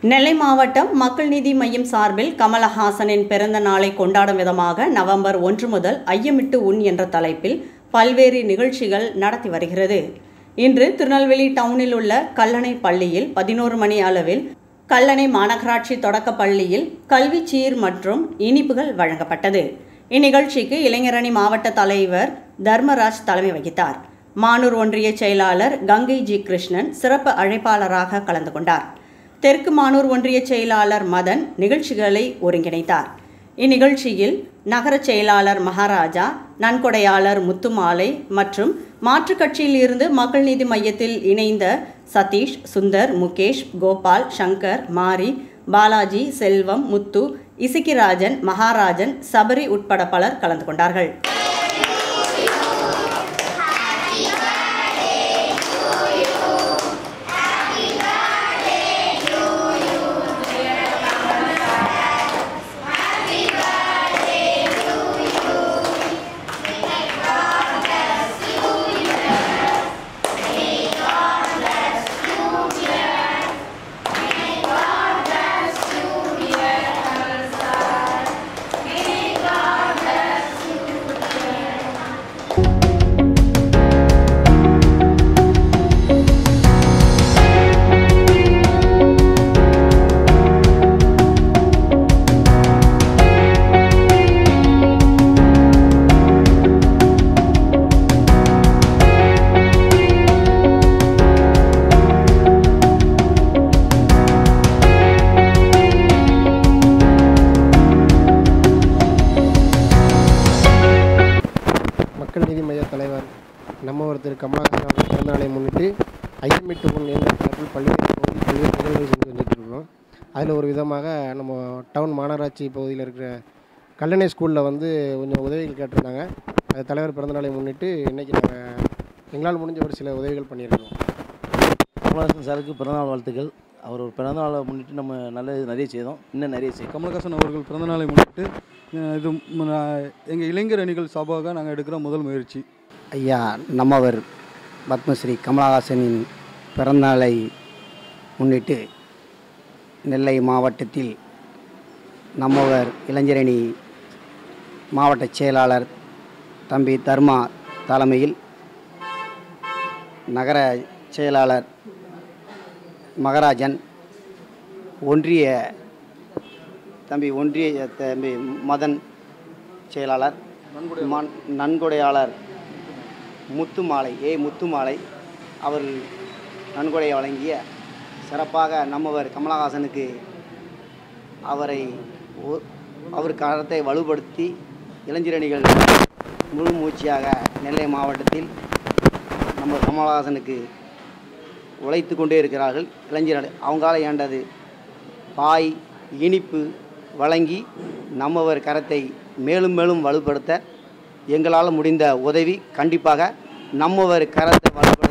நெல்லை மாவட்டம் மக்கள் நீதி மையம் சார்பில் கமலஹாசனின் பிறந்த நாளை கொண்டாடும் விதமாக நவம்பர் ஒன்று முதல் ஐயமிட்டு உண் என்ற தலைப்பில் பல்வேறு நிகழ்ச்சிகள் நடத்தி வருகிறது இன்று திருநெல்வேலி டவுனில் உள்ள கல்லணை பள்ளியில் பதினோரு மணி அளவில் கல்லணை மாநகராட்சி தொடக்கப் பள்ளியில் கல்வி சீர் மற்றும் இனிப்புகள் வழங்கப்பட்டது இந்நிகழ்ச்சிக்கு இளைஞரணி மாவட்ட தலைவர் தர்மராஜ் தலைமை வகித்தார் மானூர் ஒன்றிய செயலாளர் கங்கை ஜி கிருஷ்ணன் சிறப்பு அழைப்பாளராக கலந்து கொண்டார் தெற்கு மானூர் ஒன்றிய செயலாளர் மதன் நிகழ்ச்சிகளை ஒருங்கிணைத்தார் இந்நிகழ்ச்சியில் நகர செயலாளர் மகாராஜா நன்கொடையாளர் முத்துமாலை மற்றும் மாற்றுக் கட்சியில் இருந்து மக்கள் நீதி மையத்தில் இணைந்த சதீஷ் சுந்தர் முகேஷ் கோபால் சங்கர் மாரி பாலாஜி செல்வம் முத்து இசக்கிராஜன் மகாராஜன் சபரி உட்பட பலர் கலந்து கொண்டார்கள் மக்கள் நீதி மைய தலைவர் நம்ம ஒருத்தர் கமலஹாசன் அவர்கள் பிறந்த நாளை முன்னிட்டு ஐயமிட்டு ஒன் என்ற தலைப்பில் பல்வேறு பகுதி பல்வேறு நிகழ்வுகள் செஞ்சு வந்துட்டு இருக்கோம் அதில் ஒரு விதமாக நம்ம டவுன் மாநகராட்சி பகுதியில் இருக்கிற கல்லணை ஸ்கூலில் வந்து கொஞ்சம் உதவிகள் கேட்டிருந்தாங்க அது தலைவர் பிறந்த நாளை முன்னிட்டு இன்றைக்கி நாங்கள் எங்களால் முடிஞ்ச ஒரு சில உதவிகள் பண்ணியிருக்கோம் கமலஹாசன் சாருக்கு பிறந்தநாள் வாழ்த்துக்கள் அவர் ஒரு பிறந்தநாளை முன்னிட்டு நம்ம நல்ல நிறைய செய்தோம் இன்னும் நிறைய செய்யும் கமலஹாசன் அவர்கள் பிறந்தநாளை முன்னிட்டு அஹ், இது எங்கள் இளைஞர் அணிகள் சார்பாக நாங்கள் எடுக்கிற முதல் முயற்சி ஐயா நம்மவர் பத்மஸ்ரீ கமலஹாசனின் பிறந்தநாளை முன்னிட்டு நெல்லை மாவட்டத்தில் நம்மவர் இளைஞரணி மாவட்ட செயலாளர் தம்பி தர்மா தலைமையில் நகர செயலாளர் மகராஜன் ஒன்றிய தம்பி ஒன்றிய தம்பி மதன் செயலாளர் மன் நன்கொடையாளர் முத்துமாலை ஏ முத்துமாலை அவர் நன்கொடை வழங்கிய சிறப்பாக நம்மவர் கமலஹாசனுக்கு அவரை ஒ- அவர் கரத்தை வலுப்படுத்தி இளைஞரணிகள் முழு மூச்சியாக நெல்லை மாவட்டத்தில் நம்ம கமலஹாசனுக்கு உழைத்து கொண்டே இருக்கிறார்கள் இளைஞர்கள் அவங்களால ஏண்டது பாய் இனிப்பு வழங்கி நம்மவர் கரத்தை மேலும் மேலும் வலுப்படுத்த எங்களால் முடிந்த உதவி கண்டிப்பாக நம்மவர் கரத்தை வலுப்படுத்த